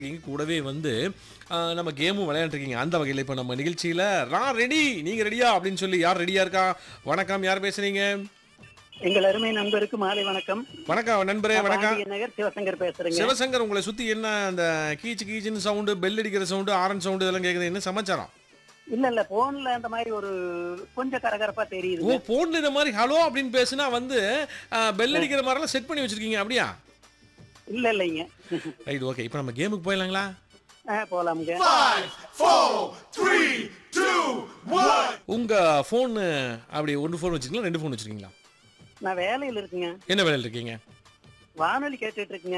இருக்கீங்க கூடவே வந்து ஆ, நம்ம கேமும் விளையாண்டுருக்கீங்க அந்த வகையில் இப்போ நம்ம நிகழ்ச்சியில் நான் ரெடி நீங்கள் ரெடியா அப்படின்னு சொல்லி யார் ரெடியா இருக்கா வணக்கம் யார் பேசுறீங்க எங்கள் அருமை நண்பருக்கு மாலை வணக்கம் வணக்கம் நண்பரே வணக்கம் பாண்டிய நகர் சிவசங்கர் பேசுறேங்க சிவசங்கர் உங்களை சுற்றி என்ன அந்த கீச்சு கீச்சுன்னு சவுண்டு பெல் அடிக்கிற சவுண்டு ஆரன் சவுண்டு இதெல்லாம் கேட்குது என்ன சமாச்சாரம் இல்ல இல்ல போன்ல அந்த மாதிரி ஒரு கொஞ்சம் கரகரப்பா ஓ தெரியுது ஃபோனில் இந்த மாதிரி ஹலோ அப்படின்னு பேசுனா வந்து பெல் அடிக்கிற மாதிரிலாம் செட் பண்ணி வச்சிருக்கீங்க அப்படியா இல்ல இல்லைங்க ரைட் ஓகே இப்போ நம்ம கேமுக்கு போயிடலாங்களா ஆ, போலாமுங்க உங்க ஃபோன் அப்படி ஒன்று ஃபோன் வச்சிருக்கீங்களா ரெண்டு ஃபோன் வச்சிருக்கீங்களா நான் வேலையில இருக்குங்க என்ன வேலையில் இருக்கீங்க வானொலி கேட்டுட்டு இருக்குங்க